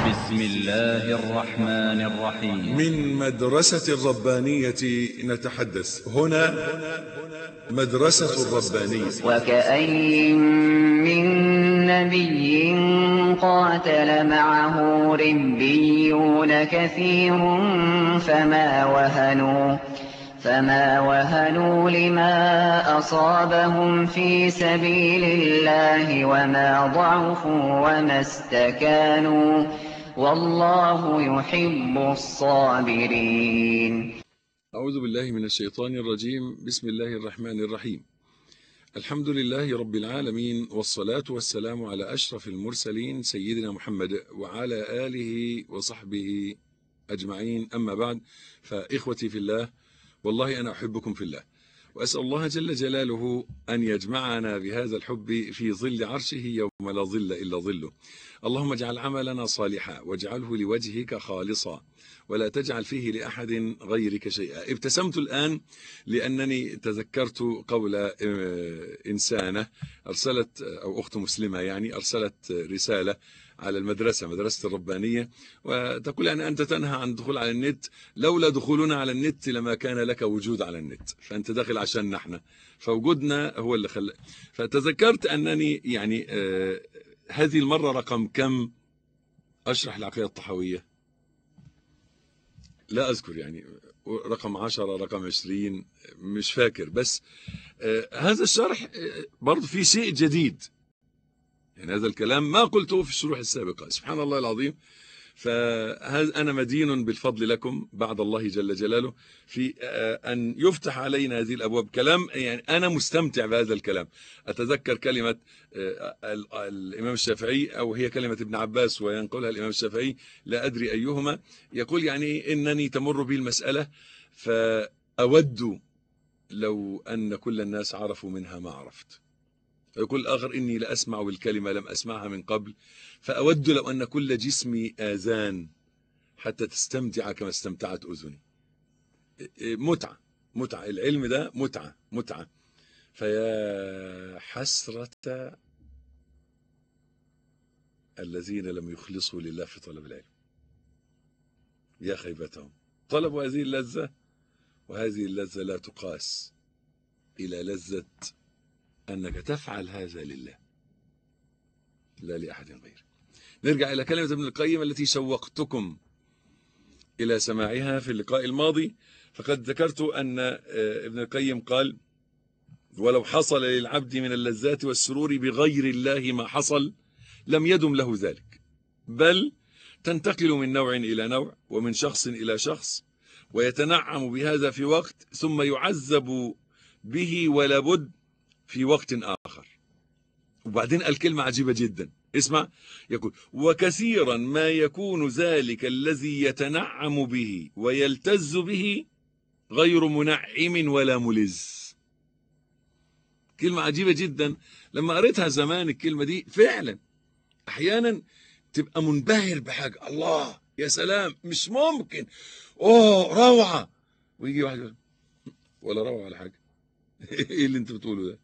بسم الله الرحمن الرحيم من مدرسة الربانية نتحدث هنا مدرسة الربانية وكأين من نبي قاتل معه ربيون كثير فما وهنوا فما وهنوا لما أصابهم في سبيل الله وما ضعفوا وما استكانوا والله يحب الصابرين أعوذ بالله من الشيطان الرجيم بسم الله الرحمن الرحيم الحمد لله رب العالمين والصلاة والسلام على أشرف المرسلين سيدنا محمد وعلى آله وصحبه أجمعين أما بعد فإخوتي في الله والله أنا أحبكم في الله وأسأل الله جل جلاله أن يجمعنا بهذا الحب في ظل عرشه يوم لا ظل إلا ظله اللهم اجعل عملنا صالحا واجعله لوجهك خالصا ولا تجعل فيه لأحد غيرك شيئا ابتسمت الآن لأنني تذكرت قول إنسانة أرسلت أو أخت مسلمة يعني أرسلت رسالة على المدرسة مدرسة الربانية وتقول يعني أنت تنهى عن الدخول على النت لولا دخولنا على النت لما كان لك وجود على النت فأنت داخل عشان نحن فوجودنا هو اللي خلى فتذكرت أنني يعني آه هذه المرة رقم كم أشرح العقيدة الطحوية لا أذكر يعني رقم عشرة رقم عشرين مش فاكر بس آه هذا الشرح آه برضه في شيء جديد يعني هذا الكلام ما قلته في الشروح السابقة سبحان الله العظيم فأنا مدين بالفضل لكم بعد الله جل جلاله في أن يفتح علينا هذه الأبواب كلام يعني أنا مستمتع بهذا الكلام أتذكر كلمة الإمام الشافعي أو هي كلمة ابن عباس وينقلها الإمام الشافعي لا أدري أيهما يقول يعني إنني تمر بي المسألة فأود لو أن كل الناس عرفوا منها ما عرفت ويقول الآخر إني لأسمع بالكلمة لم أسمعها من قبل فأود لو أن كل جسمي آذان حتى تستمتع كما استمتعت أذني متعة متعة العلم ده متعة متعة فيا حسرة الذين لم يخلصوا لله في طلب العلم يا خيبتهم طلبوا هذه اللذة وهذه اللذة لا تقاس إلى لذة أنك تفعل هذا لله لا لأحد غيره نرجع إلى كلمة ابن القيم التي شوقتكم إلى سماعها في اللقاء الماضي فقد ذكرت أن ابن القيم قال ولو حصل للعبد من اللذات والسرور بغير الله ما حصل لم يدم له ذلك بل تنتقل من نوع إلى نوع ومن شخص إلى شخص ويتنعم بهذا في وقت ثم يعذب به ولا بد في وقت آخر وبعدين قال كلمة عجيبة جدا اسمع يقول وكثيرا ما يكون ذلك الذي يتنعم به ويلتز به غير منعم ولا ملز كلمة عجيبة جدا لما قريتها زمان الكلمة دي فعلا احيانا تبقى منبهر بحاجة الله يا سلام مش ممكن اوه روعة ويجي واحد يقول ولا روعة ولا حاجة ايه اللي انت بتقوله ده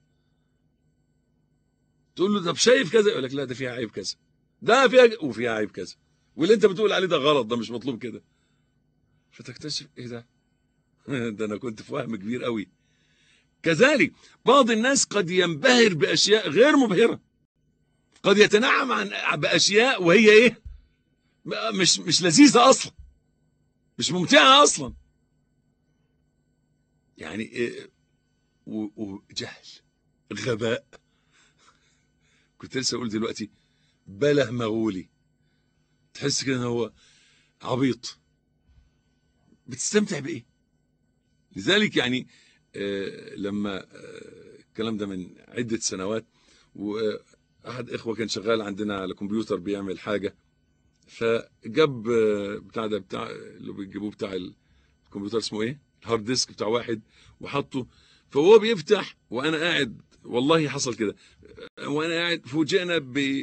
تقول له طب شايف كذا يقول لك لا ده فيها عيب كذا ده فيها وفيها عيب كذا واللي انت بتقول عليه ده غلط ده مش مطلوب كده فتكتشف ايه ده ده انا كنت في وهم كبير قوي كذلك بعض الناس قد ينبهر باشياء غير مبهره قد يتنعم عن باشياء وهي ايه مش مش لذيذه اصلا مش ممتعه اصلا يعني إيه وجهل غباء كنت لسه اقول دلوقتي بله مغولي تحس كده ان هو عبيط بتستمتع بايه لذلك يعني آه لما آه الكلام ده من عده سنوات واحد اخوه كان شغال عندنا على كمبيوتر بيعمل حاجه فجاب آه بتاع ده بتاع اللي بيجيبوه بتاع الكمبيوتر اسمه ايه الهارد ديسك بتاع واحد وحطه فهو بيفتح وانا قاعد والله حصل كده وانا قاعد فوجئنا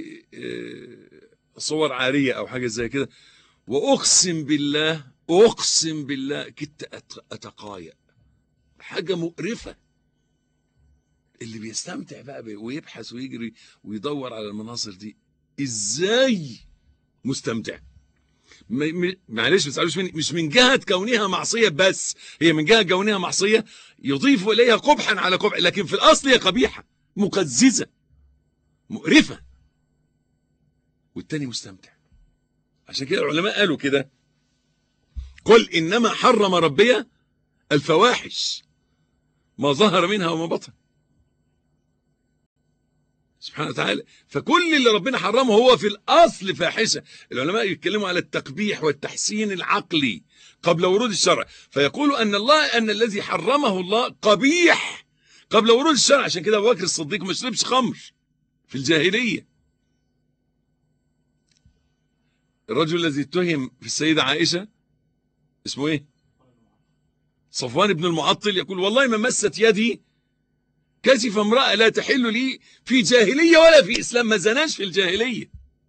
بصور عاريه او حاجه زي كده واقسم بالله اقسم بالله كنت اتقايا حاجه مقرفه اللي بيستمتع بقى ويبحث ويجري ويدور على المناظر دي ازاي مستمتع م- م- معلش ما تزعلوش مني مش من جهة كونها معصية بس هي من جهة كونها معصية يضيف إليها قبحا على قبح لكن في الأصل هي قبيحة مقززة مقرفة والتاني مستمتع عشان كده العلماء قالوا كده قل إنما حرم ربي الفواحش ما ظهر منها وما بطن سبحانه وتعالى فكل اللي ربنا حرمه هو في الأصل فاحشة العلماء يتكلموا على التقبيح والتحسين العقلي قبل ورود الشرع فيقولوا أن الله أن الذي حرمه الله قبيح قبل ورود الشرع عشان كده أبو بكر الصديق ما شربش خمر في الجاهلية الرجل الذي اتهم في السيدة عائشة اسمه ايه صفوان بن المعطل يقول والله ما مست يدي كشف امرأة لا تحل لي في جاهلية ولا في إسلام ما زناش في الجاهلية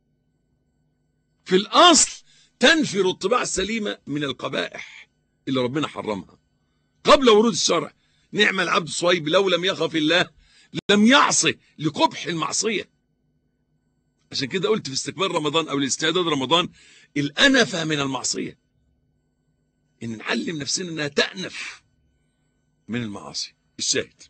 في الأصل تنفر الطباع السليمة من القبائح اللي ربنا حرمها قبل ورود الشرع نعم العبد صويب لو لم يخف الله لم يعصي لقبح المعصية عشان كده قلت في استقبال رمضان أو الاستعداد رمضان الأنفة من المعصية إن نعلم نفسنا أنها تأنف من المعاصي الشاهد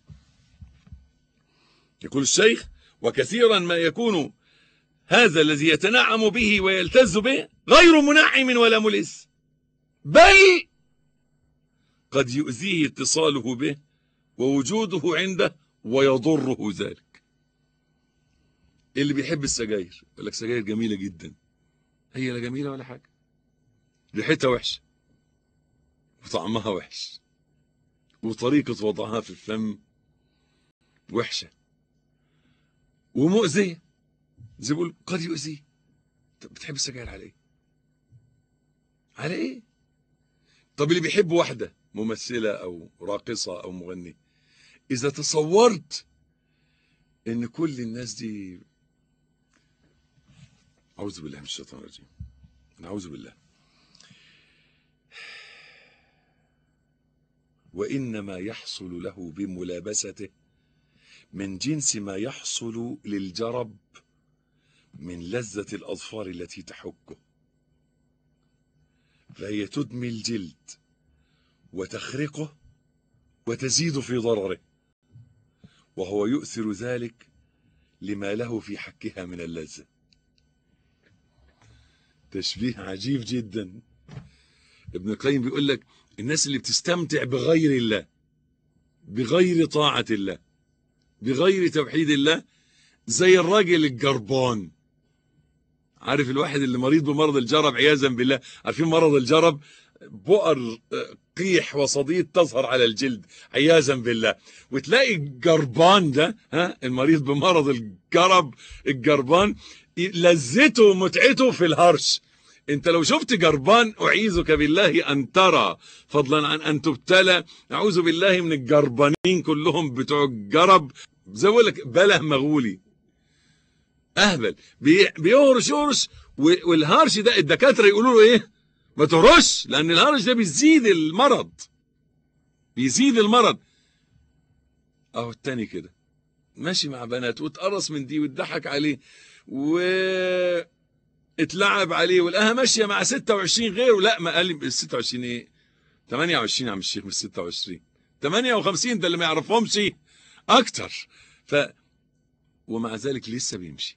يقول الشيخ وكثيرا ما يكون هذا الذي يتنعم به ويلتز به غير منعم ولا ملز بل قد يؤذيه اتصاله به ووجوده عنده ويضره ذلك اللي بيحب السجاير يقول لك سجاير جميلة جدا هي لا جميلة ولا حاجة ريحتها وحشة وطعمها وحش وطريقة وضعها في الفم وحشة ومؤذية زي بقول قد يؤذيه طب بتحب السجاير على ايه على ايه طب اللي بيحب واحدة ممثلة او راقصة او مغنية اذا تصورت ان كل الناس دي اعوذ بالله من الشيطان الرجيم نعوذ بالله وانما يحصل له بملابسته من جنس ما يحصل للجرب من لذة الأظفار التي تحكه فهي تدمي الجلد وتخرقه وتزيد في ضرره وهو يؤثر ذلك لما له في حكها من اللذة تشبيه عجيب جدا ابن القيم بيقول لك الناس اللي بتستمتع بغير الله بغير طاعة الله بغير توحيد الله زي الراجل الجربان عارف الواحد اللي مريض بمرض الجرب عياذا بالله عارفين مرض الجرب بؤر قيح وصديد تظهر على الجلد عياذا بالله وتلاقي الجربان ده ها المريض بمرض الجرب الجربان لذته ومتعته في الهرش انت لو شفت جربان اعيذك بالله ان ترى فضلا عن ان تبتلى اعوذ بالله من الجربانين كلهم بتوع الجرب زي ما لك بله مغولي اهبل بي- بيهرش يهرش و- والهرش ده الدكاتره يقولوا له ايه ما تهرش لان الهرش ده بيزيد المرض بيزيد المرض اهو التاني كده ماشي مع بنات واتقرص من دي واتضحك عليه و اتلعب عليه ولقاها ماشيه مع 26 غيره لا ما قال لي 26 ايه 28 يا عم الشيخ مش 26 58 ده اللي ما يعرفهمش اكتر ف ومع ذلك لسه بيمشي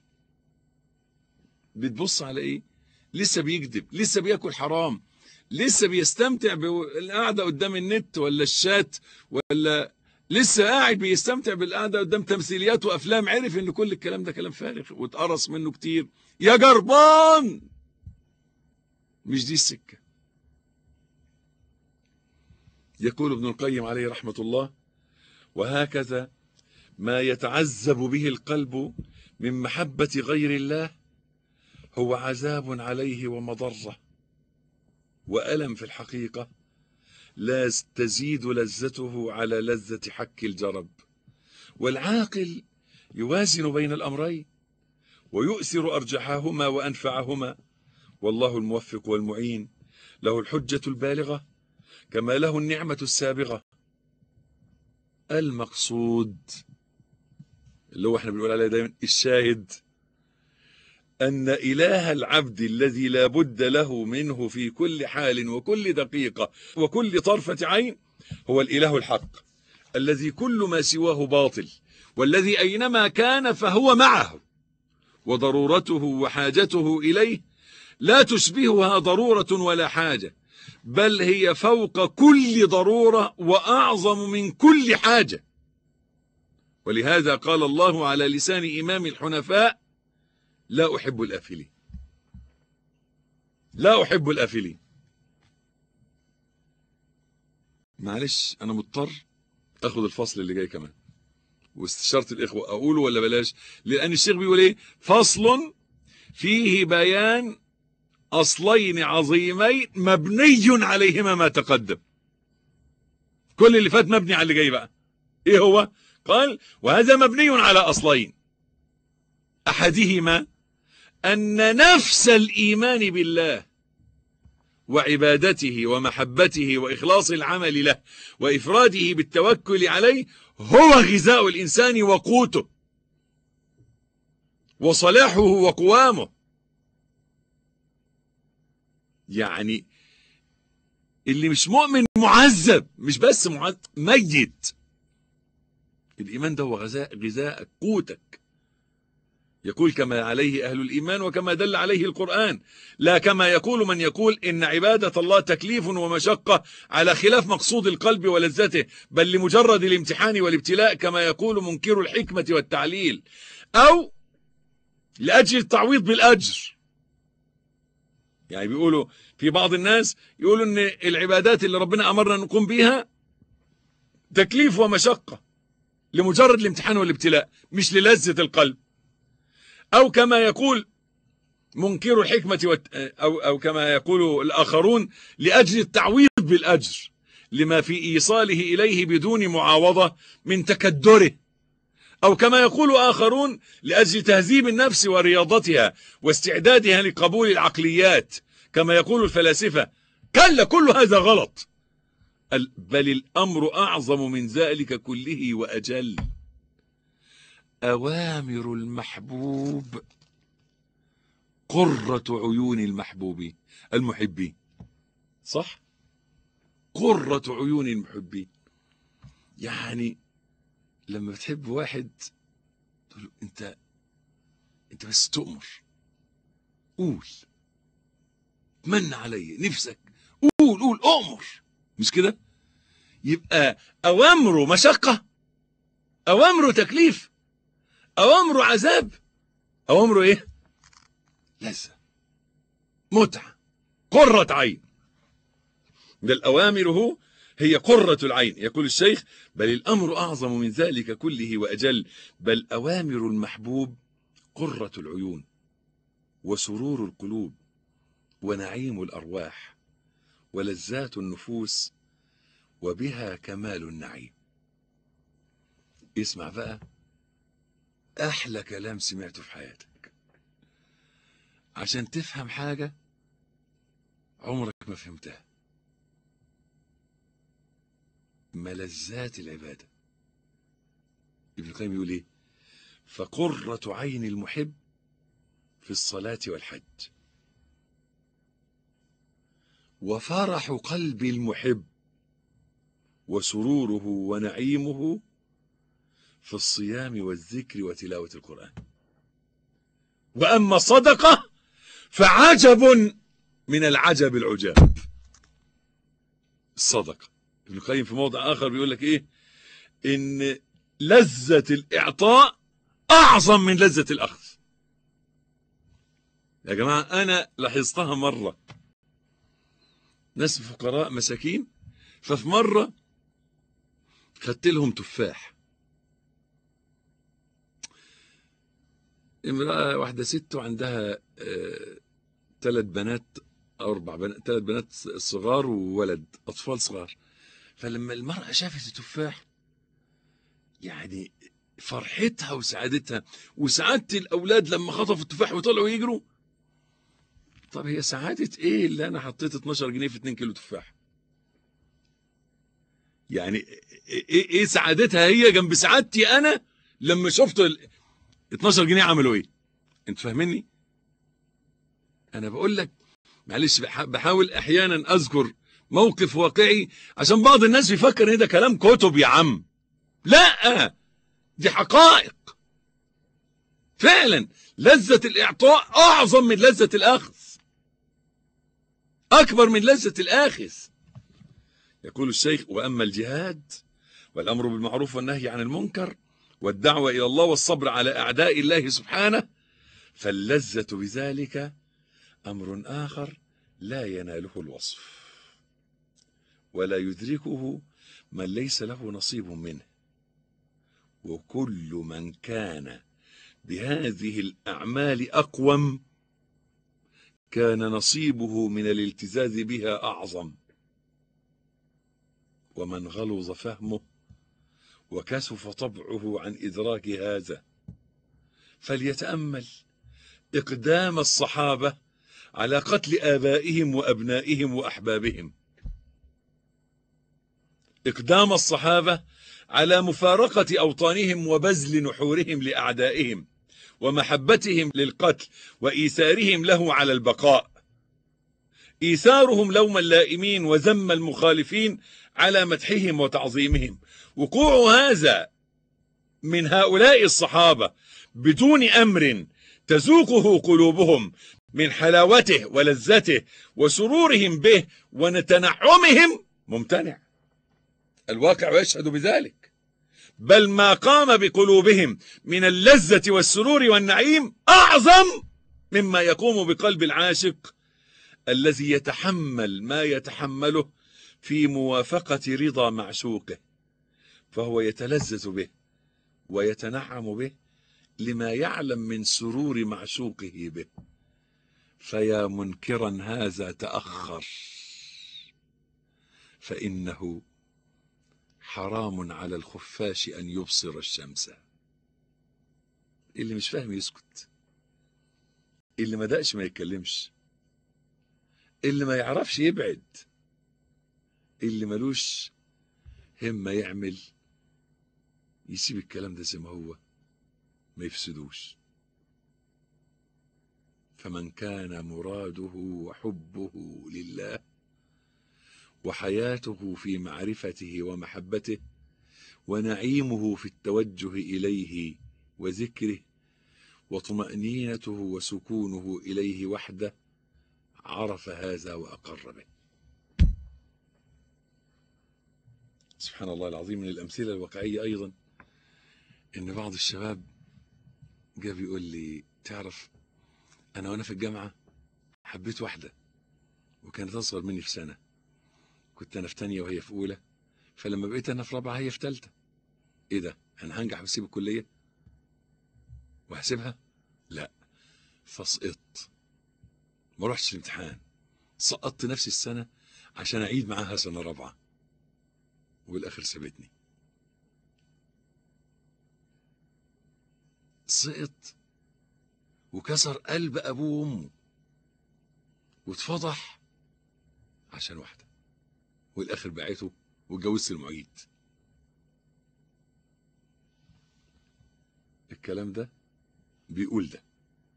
بتبص على ايه لسه بيكذب لسه بياكل حرام لسه بيستمتع بالقعده قدام النت ولا الشات ولا لسه قاعد بيستمتع بالقعده قدام تمثيليات وافلام عرف ان كل الكلام ده كلام فارغ واتقرص منه كتير يا جربان مش دي السكه يقول ابن القيم عليه رحمه الله وهكذا ما يتعذب به القلب من محبه غير الله هو عذاب عليه ومضره والم في الحقيقه لا تزيد لذته على لذة حك الجرب والعاقل يوازن بين الأمرين ويؤثر أرجحهما وأنفعهما والله الموفق والمعين له الحجة البالغة كما له النعمة السابغة المقصود اللي هو احنا بنقول عليه دايما الشاهد أن إله العبد الذي لا بد له منه في كل حال وكل دقيقة وكل طرفة عين هو الإله الحق الذي كل ما سواه باطل والذي أينما كان فهو معه وضرورته وحاجته إليه لا تشبهها ضرورة ولا حاجة بل هي فوق كل ضرورة وأعظم من كل حاجة ولهذا قال الله على لسان إمام الحنفاء لا أحب الآفلين لا أحب الآفلين معلش أنا مضطر أخذ الفصل اللي جاي كمان واستشارة الإخوة أقوله ولا بلاش لأن الشيخ بيقول إيه فصل فيه بيان أصلين عظيمين مبني عليهما ما تقدم كل اللي فات مبني على اللي جاي بقى إيه هو قال وهذا مبني على أصلين أحدهما أن نفس الإيمان بالله وعبادته ومحبته وإخلاص العمل له وإفراده بالتوكل عليه هو غذاء الإنسان وقوته وصلاحه وقوامه يعني اللي مش مؤمن معذب مش بس معذب ميت الإيمان ده هو غذاء غذاء قوتك يقول كما عليه أهل الإيمان وكما دل عليه القرآن لا كما يقول من يقول إن عبادة الله تكليف ومشقة على خلاف مقصود القلب ولذته بل لمجرد الامتحان والابتلاء كما يقول منكر الحكمة والتعليل أو لأجل التعويض بالأجر يعني بيقولوا في بعض الناس يقولوا ان العبادات اللي ربنا امرنا نقوم بيها تكليف ومشقة لمجرد الامتحان والابتلاء مش للذة القلب او كما يقول منكر الحكمة والت... او او كما يقول الاخرون لاجل التعويض بالاجر لما في ايصاله اليه بدون معاوضة من تكدره أو كما يقول آخرون لأجل تهذيب النفس ورياضتها واستعدادها لقبول العقليات كما يقول الفلاسفة كلا كل هذا غلط بل الأمر أعظم من ذلك كله وأجل أوامر المحبوب قرة عيون المحبوبين المحبين صح قرة عيون المحبين يعني لما بتحب واحد تقول له انت انت بس تؤمر قول تمنى علي نفسك قول قول اؤمر مش كده يبقى اوامره مشقه اوامره تكليف اوامره عذاب اوامره ايه لذه متعه قره عين ده الاوامر هو هي قرة العين يقول الشيخ بل الأمر أعظم من ذلك كله وأجل بل أوامر المحبوب قرة العيون وسرور القلوب ونعيم الأرواح ولذات النفوس وبها كمال النعيم اسمع بقى أحلى كلام سمعته في حياتك عشان تفهم حاجة عمرك ما فهمتها ملذات العبادة ابن القيم يقول ايه فقرة عين المحب في الصلاة والحج وفرح قلب المحب وسروره ونعيمه في الصيام والذكر وتلاوة القرآن وأما الصدقة فعجب من العجب العجاب الصدقه ابن القيم في موضع آخر بيقول لك إيه إن لذة الإعطاء أعظم من لذة الأخذ يا جماعة أنا لاحظتها مرة ناس فقراء مساكين ففي مرة خدت لهم تفاح امرأة واحدة ست وعندها ثلاث آه بنات أربع بنات ثلاث بنات صغار وولد أطفال صغار فلما المرأة شافت التفاح يعني فرحتها وسعادتها وسعادة الأولاد لما خطفوا التفاح وطلعوا يجروا طب هي سعادة إيه اللي أنا حطيت 12 جنيه في 2 كيلو تفاح يعني إيه, إيه سعادتها هي جنب سعادتي أنا لما شفت ال 12 جنيه عملوا إيه أنت فاهميني انا بقول لك معلش بح- بحاول احيانا اذكر موقف واقعي عشان بعض الناس بيفكر ان ده كلام كتب يا عم لا دي حقائق فعلا لذة الاعطاء اعظم من لذة الاخذ اكبر من لذة الاخذ يقول الشيخ واما الجهاد والامر بالمعروف والنهي عن المنكر والدعوه الى الله والصبر على اعداء الله سبحانه فاللذه بذلك امر اخر لا يناله الوصف ولا يدركه من ليس له نصيب منه وكل من كان بهذه الاعمال اقوم كان نصيبه من الالتزاز بها اعظم ومن غلظ فهمه وكسف طبعه عن ادراك هذا فليتامل اقدام الصحابه على قتل ابائهم وابنائهم واحبابهم اقدام الصحابه على مفارقه اوطانهم وبذل نحورهم لاعدائهم ومحبتهم للقتل وايثارهم له على البقاء ايثارهم لوم اللائمين وذم المخالفين على مدحهم وتعظيمهم وقوع هذا من هؤلاء الصحابه بدون امر تذوقه قلوبهم من حلاوته ولذته وسرورهم به وتنعمهم ممتنع الواقع يشهد بذلك بل ما قام بقلوبهم من اللذة والسرور والنعيم أعظم مما يقوم بقلب العاشق الذي يتحمل ما يتحمله في موافقة رضا معشوقه فهو يتلذذ به ويتنعم به لما يعلم من سرور معشوقه به فيا منكرا هذا تأخر فإنه حرام على الخفاش أن يبصر الشمس اللي مش فاهم يسكت اللي ما دقش ما يتكلمش اللي ما يعرفش يبعد اللي ملوش همة يعمل يسيب الكلام ده زي ما هو ما يفسدوش فمن كان مراده وحبه لله وحياته في معرفته ومحبته ونعيمه في التوجه اليه وذكره وطمانينته وسكونه اليه وحده عرف هذا واقر به سبحان الله العظيم من الامثله الواقعيه ايضا ان بعض الشباب جاء بيقول لي تعرف انا وانا في الجامعه حبيت واحده وكانت اصغر مني في سنه كنت انا في تانية وهي في اولى فلما بقيت انا في رابعه هي في ثالثه ايه ده انا هنجح واسيب الكليه وهسيبها لا فسقطت ما رحتش الامتحان سقطت نفسي السنه عشان اعيد معاها سنه رابعه والاخر سابتني سقط وكسر قلب ابوه وامه واتفضح عشان واحده والاخر باعته واتجوزت المعيد الكلام ده بيقول ده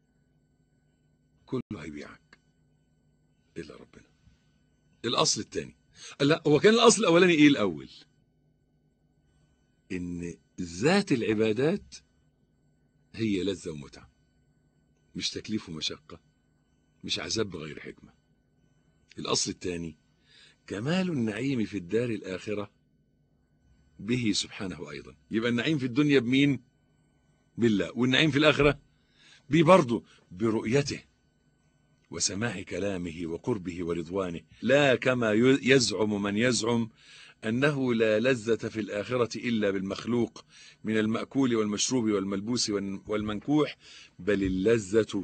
كله هيبيعك الا ربنا الاصل الثاني لا هو كان الاصل الاولاني ايه الاول ان ذات العبادات هي لذة ومتعة مش تكليف ومشقة مش عذاب بغير حكمة الأصل الثاني كمال النعيم في الدار الآخرة به سبحانه أيضا يبقى النعيم في الدنيا بمين بالله والنعيم في الآخرة بيه برضه برؤيته وسماع كلامه وقربه ورضوانه لا كما يزعم من يزعم أنه لا لذة في الآخرة إلا بالمخلوق من المأكول والمشروب والملبوس والمنكوح بل اللذة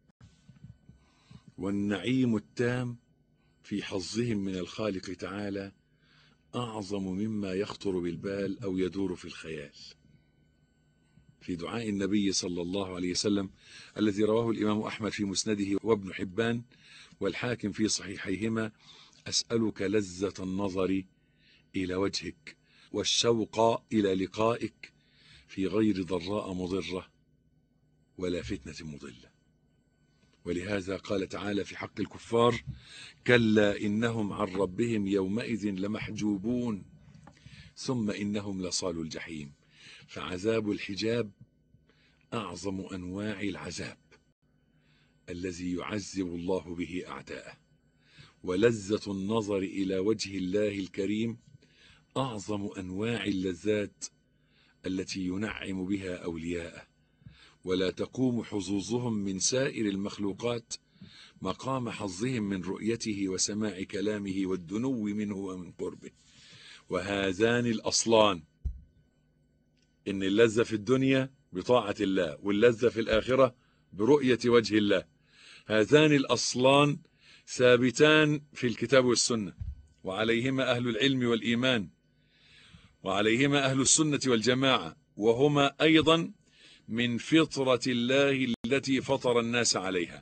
والنعيم التام في حظهم من الخالق تعالى أعظم مما يخطر بالبال أو يدور في الخيال في دعاء النبي صلى الله عليه وسلم الذي رواه الإمام أحمد في مسنده وابن حبان والحاكم في صحيحيهما أسألك لذة النظر إلى وجهك والشوق إلى لقائك في غير ضراء مضرة ولا فتنة مضلة ولهذا قال تعالى في حق الكفار كلا إنهم عن ربهم يومئذ لمحجوبون ثم إنهم لصالوا الجحيم فعذاب الحجاب أعظم أنواع العذاب الذي يعذب الله به أعداءه ولذة النظر إلى وجه الله الكريم أعظم أنواع اللذات التي ينعم بها أولياءه ولا تقوم حظوظهم من سائر المخلوقات مقام حظهم من رؤيته وسماع كلامه والدنو منه ومن قربه وهذان الأصلان إن اللذة في الدنيا بطاعة الله واللذة في الآخرة برؤية وجه الله هذان الأصلان ثابتان في الكتاب والسنة وعليهما أهل العلم والإيمان وعليهما أهل السنة والجماعة وهما أيضا من فطرة الله التي فطر الناس عليها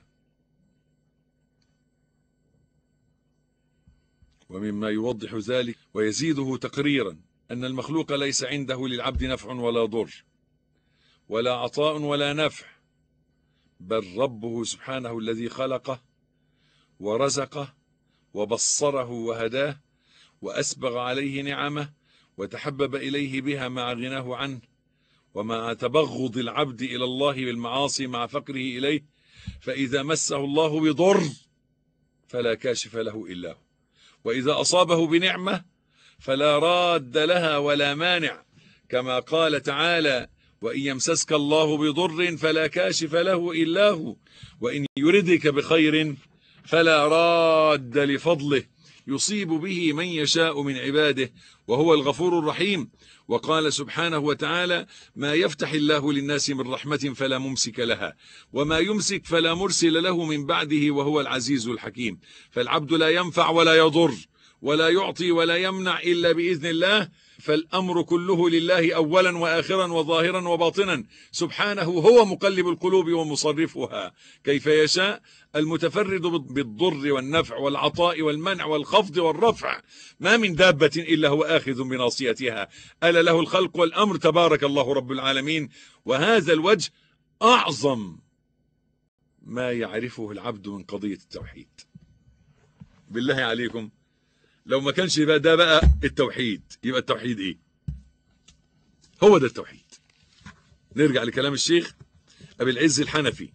ومما يوضح ذلك ويزيده تقريرا أن المخلوق ليس عنده للعبد نفع ولا ضر ولا عطاء ولا نفع بل ربه سبحانه الذي خلقه ورزقه وبصره وهداه وأسبغ عليه نعمه وتحبب إليه بها مع غناه عنه ومع تبغض العبد إلى الله بالمعاصي مع فقره إليه فإذا مسه الله بضر فلا كاشف له إلا هو وإذا أصابه بنعمة فلا راد لها ولا مانع كما قال تعالى وإن يمسسك الله بضر فلا كاشف له إلا هو وإن يردك بخير فلا راد لفضله يصيب به من يشاء من عباده وهو الغفور الرحيم وقال سبحانه وتعالى ما يفتح الله للناس من رحمة فلا ممسك لها وما يمسك فلا مرسل له من بعده وهو العزيز الحكيم فالعبد لا ينفع ولا يضر ولا يعطي ولا يمنع إلا بإذن الله فالأمر كله لله أولا وآخرا وظاهرا وباطنا سبحانه هو مقلب القلوب ومصرفها كيف يشاء المتفرد بالضر والنفع والعطاء والمنع والخفض والرفع ما من دابة إلا هو آخذ بناصيتها ألا له الخلق والأمر تبارك الله رب العالمين وهذا الوجه أعظم ما يعرفه العبد من قضية التوحيد بالله عليكم لو ما كانش يبقى ده بقى التوحيد يبقى التوحيد ايه هو ده التوحيد نرجع لكلام الشيخ ابي العز الحنفي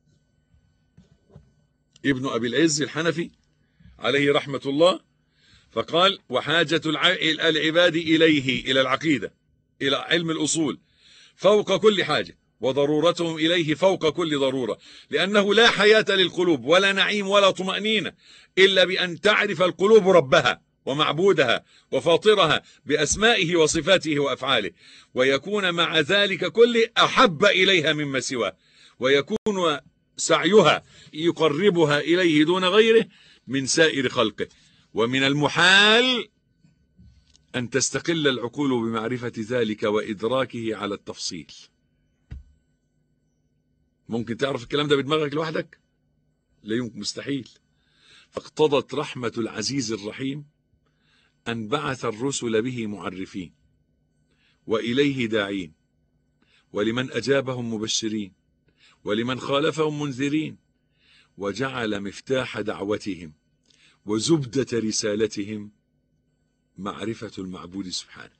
ابن ابي العز الحنفي عليه رحمة الله فقال وحاجة العباد اليه الى العقيدة الى علم الاصول فوق كل حاجة وضرورتهم إليه فوق كل ضرورة لأنه لا حياة للقلوب ولا نعيم ولا طمأنينة إلا بأن تعرف القلوب ربها ومعبودها وفاطرها بأسمائه وصفاته وأفعاله ويكون مع ذلك كله أحب إليها مما سواه ويكون سعيها يقربها إليه دون غيره من سائر خلقه ومن المحال أن تستقل العقول بمعرفة ذلك وإدراكه على التفصيل ممكن تعرف الكلام ده بدماغك لوحدك لا يمكن مستحيل فاقتضت رحمة العزيز الرحيم أن بعث الرسل به معرفين وإليه داعين ولمن أجابهم مبشرين ولمن خالفهم منذرين وجعل مفتاح دعوتهم وزبدة رسالتهم معرفة المعبود سبحانه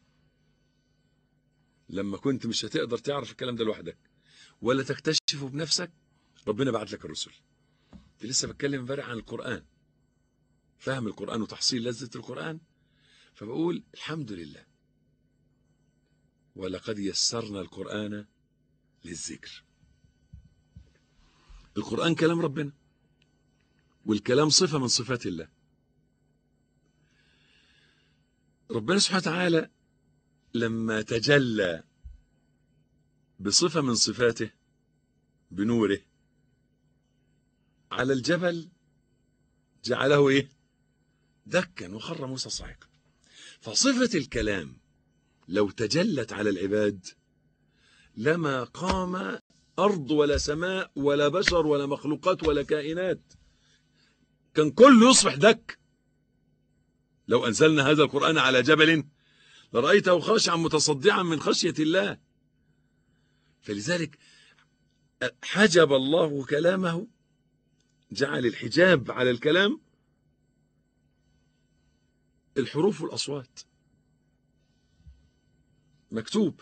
لما كنت مش هتقدر تعرف الكلام ده لوحدك ولا تكتشفه بنفسك ربنا بعت لك الرسل كنت لسه بتكلم امبارح عن القرآن فهم القرآن وتحصيل لذة القرآن فبقول الحمد لله ولقد يسرنا القرآن للذكر القرآن كلام ربنا والكلام صفة من صفات الله ربنا سبحانه وتعالى لما تجلى بصفة من صفاته بنوره على الجبل جعله ايه دكا وخر موسى صعقا فصفة الكلام لو تجلت على العباد لما قام أرض ولا سماء ولا بشر ولا مخلوقات ولا كائنات كان كله يصبح دك لو أنزلنا هذا القرآن على جبل لرأيته خاشعا متصدعا من خشية الله فلذلك حجب الله كلامه جعل الحجاب على الكلام الحروف والأصوات مكتوب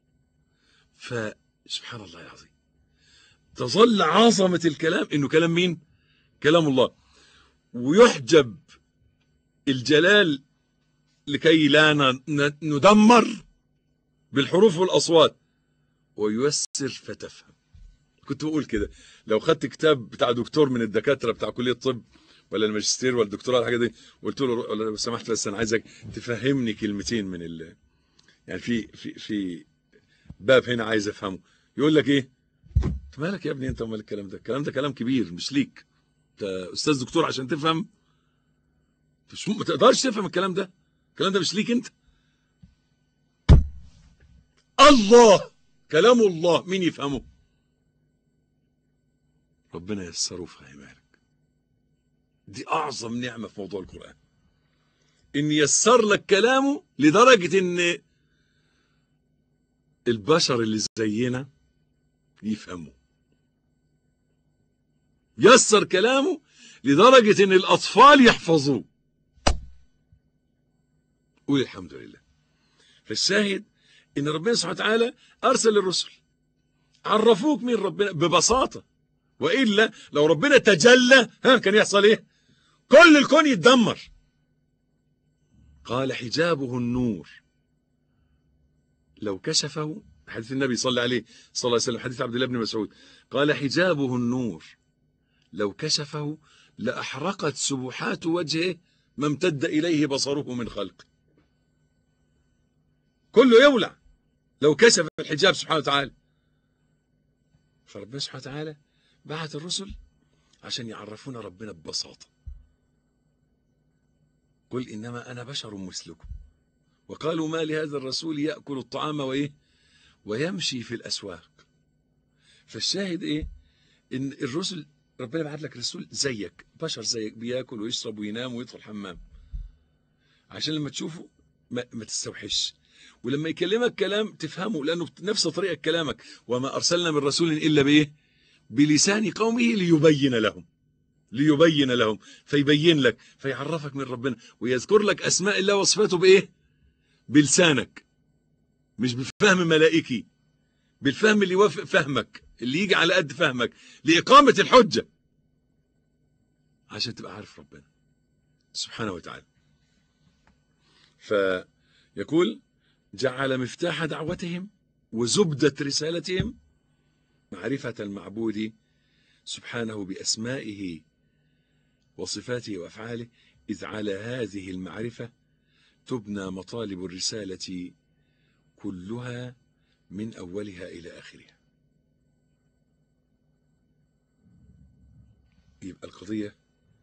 فسبحان الله العظيم تظل عظمة الكلام انه كلام مين كلام الله ويحجب الجلال لكي لا ن- ن- ندمر بالحروف والأصوات وييسر فتفهم كنت بقول كده لو خدت كتاب بتاع دكتور من الدكاترة بتاع كلية الطب ولا الماجستير ولا الدكتوراه الحاجة دي قلت له روح- لو سمحت بس انا عايزك تفهمني كلمتين من ال يعني في في في باب هنا عايز افهمه يقول لك ايه أنت مالك يا ابني انت امال الكلام ده الكلام ده كلام كبير مش ليك انت استاذ دكتور عشان تفهم مش ما تقدرش تفهم الكلام ده الكلام ده مش ليك انت الله كلام الله مين يفهمه ربنا ييسره وفهمها لك دي اعظم نعمه في موضوع القران ان يسر لك كلامه لدرجه ان البشر اللي زينا يفهموا يسر كلامه لدرجه ان الاطفال يحفظوه قول الحمد لله فالشاهد ان ربنا سبحانه وتعالى ارسل الرسل عرفوك مين ربنا ببساطه والا لو ربنا تجلى ها كان يحصل ايه كل الكون يتدمر قال حجابه النور لو كشفه حديث النبي صلى الله عليه صلى الله عليه وسلم حديث عبد الله بن مسعود قال حجابه النور لو كشفه لأحرقت سبحات وجهه ما امتد إليه بصره من خلقه كله يولع لو كشف الحجاب سبحانه وتعالى فربنا سبحانه وتعالى بعت الرسل عشان يعرفونا ربنا ببساطة قل إنما أنا بشر مثلكم وقالوا ما لهذا الرسول يأكل الطعام وإيه ويمشي في الأسواق فالشاهد إيه إن الرسل ربنا بعت لك رسول زيك بشر زيك بياكل ويشرب وينام ويدخل حمام عشان لما تشوفه ما, ما تستوحش ولما يكلمك كلام تفهمه لأنه نفس طريقة كلامك وما أرسلنا من رسول إلا بإيه بلسان قومه ليبين لهم ليبين لهم فيبين لك فيعرفك من ربنا ويذكر لك أسماء الله وصفاته بإيه بلسانك مش بفهم ملائكي بالفهم اللي يوافق فهمك اللي يجي على قد فهمك لإقامة الحجة عشان تبقى عارف ربنا سبحانه وتعالى فيقول جعل مفتاح دعوتهم وزبدة رسالتهم معرفة المعبود سبحانه بأسمائه وصفاته وأفعاله إذ على هذه المعرفة تبنى مطالب الرسالة كلها من أولها إلى آخرها يبقى القضية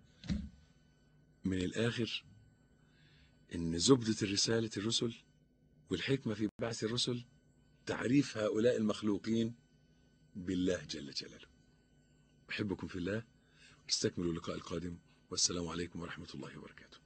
من الآخر إن زبدة الرسالة الرسل والحكمة في بعث الرسل تعريف هؤلاء المخلوقين بالله جل جلاله أحبكم في الله استكملوا اللقاء القادم والسلام عليكم ورحمة الله وبركاته